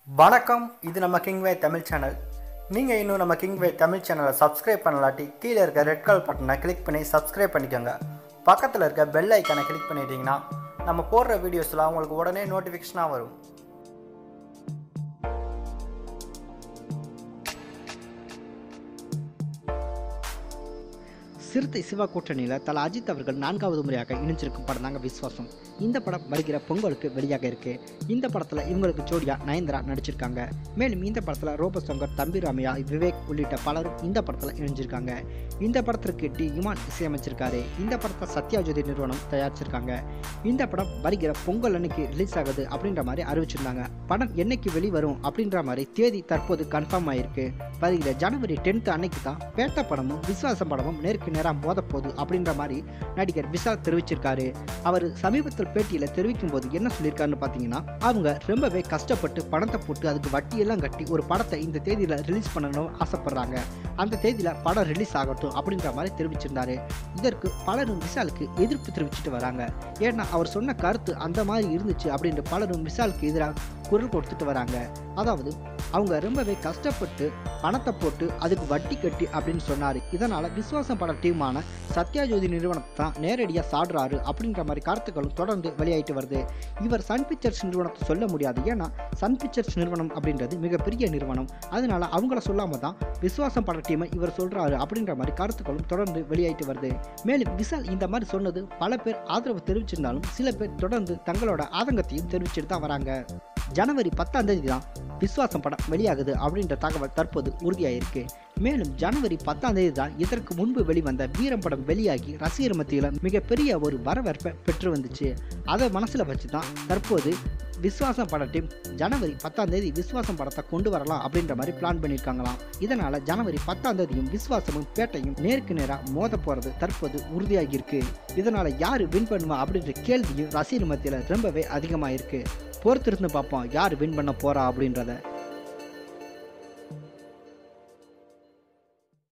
வணக்கம் இது நம்ம கிங்வே தமிழ் சேனல் நீங்கள் இன்னும் நம்ம கிங்வே தமிழ் சேனலை சப்ஸ்கிரைப் பண்ணலாட்டி கீழே இருக்க ரெட் கலர் பட்டனை கிளிக் பண்ணி சப்ஸ்கிரைப் பண்ணிக்கோங்க பக்கத்தில் இருக்க பெல் ஐக்கானை கிளிக் பண்ணிட்டீங்கன்னா நம்ம போடுற வீடியோஸ்லாம் உங்களுக்கு உடனே நோட்டிஃபிகேஷனாக வரும் சிறுத்தை சிவா கூட்டணியில் தல அஜித் அவர்கள் நான்காவது முறையாக இணைஞ்சிருக்கும் படம் தாங்க விஸ்வாசம் இந்த படம் வருகிற பொங்கலுக்கு வெளியாக இருக்கு இந்த படத்தில் இவங்களுக்கு ஜோடியா நயன்தரா நடிச்சிருக்காங்க மேலும் இந்த படத்தில் ரோபோ சங்கர் தம்பி ராமையா விவேக் உள்ளிட்ட பலரும் இந்த படத்தில் இணைஞ்சிருக்காங்க இந்த படத்திற்கு டி இமான் இசையமைச்சிருக்காரு இந்த படத்தை சத்யாஜோதி நிறுவனம் தயாரிச்சிருக்காங்க இந்த படம் வருகிற பொங்கல் அன்னைக்கு ரிலீஸ் ஆகுது அப்படின்ற மாதிரி அறிவிச்சிருந்தாங்க படம் என்னைக்கு வெளிவரும் அப்படின்ற மாதிரி தேதி தற்போது கன்ஃபார்ம் ஆயிருக்கு வருகிற ஜனவரி டென்த் அன்னைக்கு தான் பேட்ட படமும் விஸ்வாசம் படமும் நேருக்கு நேராக மோதப்போகுது அப்படின்ற மாதிரி நடிகர் விஷால் தெரிவிச்சிருக்காரு அவர் சமீபத்தில் பேட்டியில் தெரிவிக்கும் போது என்ன சொல்லியிருக்காருன்னு பார்த்தீங்கன்னா அவங்க ரொம்பவே கஷ்டப்பட்டு பணத்தை போட்டு அதுக்கு வட்டியெல்லாம் கட்டி ஒரு படத்தை இந்த தேதியில் ரிலீஸ் பண்ணணும்னு ஆசைப்படுறாங்க அந்த தேதியில் படம் ரிலீஸ் ஆகட்டும் அப்படின்ற மாதிரி தெரிவிச்சிருந்தாரு இதற்கு பலரும் விஷாலுக்கு எதிர்ப்பு தெரிவிச்சிட்டு வராங்க ஏன்னா அவர் சொன்ன கருத்து அந்த மாதிரி இருந்துச்சு அப்படின்ற பலரும் விஷாலுக்கு எதிராக குரல் கொடுத்துட்டு வராங்க அதாவது அவங்க ரொம்பவே கஷ்டப்பட்டு பணத்தை போட்டு அதுக்கு வட்டி கட்டி அப்படின்னு சொன்னார் இதனால் விஸ்வாசம் பட டீமான சத்யாஜோதி நிறுவனத்தை தான் நேரடியாக சாடுறாரு அப்படின்ற மாதிரி கருத்துக்களும் தொடர்ந்து வெளியாயிட்டு வருது இவர் சன் பிக்சர்ஸ் நிறுவனத்தை சொல்ல முடியாது ஏன்னா சன் பிக்சர்ஸ் நிறுவனம் அப்படின்றது மிகப்பெரிய நிறுவனம் அதனால அவங்கள சொல்லாம தான் விஸ்வாசம் பட டீமை இவர் சொல்றாரு அப்படின்ற மாதிரி கருத்துக்களும் தொடர்ந்து வெளியாயிட்டு வருது மேலும் விஷால் இந்த மாதிரி சொன்னது பல பேர் ஆதரவு தெரிவிச்சிருந்தாலும் சில பேர் தொடர்ந்து தங்களோட ஆதங்கத்தையும் தெரிவிச்சுட்டு தான் வராங்க ஜனவரி பத்தாம் தேதி தான் விஸ்வாசம் படம் வெளியாகுது அப்படின்ற தகவல் தற்போது உறுதியாயிருக்கு மேலும் ஜனவரி பத்தாம் தேதி தான் இதற்கு முன்பு வெளிவந்த வீரம் படம் வெளியாகி ரசிகர் மத்தியில் மிகப்பெரிய ஒரு வரவேற்பை பெற்று வந்துச்சு அதை மனசில் வச்சு தான் தற்போது விஸ்வாசம் பட டீம் ஜனவரி பத்தாம் தேதி விஸ்வாசம் படத்தை கொண்டு வரலாம் அப்படின்ற மாதிரி பிளான் பண்ணியிருக்காங்களாம் இதனால ஜனவரி பத்தாம் தேதியும் விஸ்வாசமும் பேட்டையும் நேருக்கு நேராக மோத போறது தற்போது உறுதியாகி இருக்கு இதனால யாரு வின் பண்ணுவா அப்படின்ற கேள்வியும் ரசிகர் மத்தியில் ரொம்பவே அதிகமாக இருக்கு பொறுத்திருந்து பார்ப்போம் யார் வின் பண்ண போறா அப்படின்றத